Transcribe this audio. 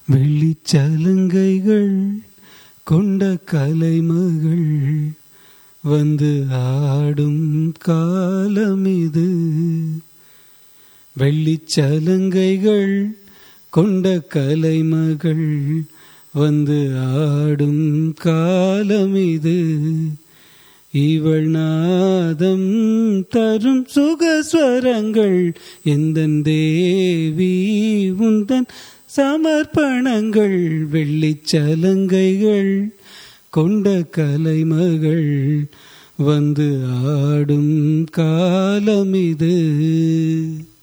வெள்ளிச்சலங்கைகள் கொண்ட கலைமகள் வந்து ஆடும் காலம் இது வெள்ளிச்சலங்கைகள் கொண்ட கலைமகள் வந்து ஆடும் காலம் இது இவள் நாதம் தரும் சுகஸ்வரங்கள் எந்தன் தேவி உந்தன் சமர்ப்பணங்கள் வெள்ளிச்சலங்கைகள் கொண்ட கலைமகள் வந்து ஆடும் காலம் இது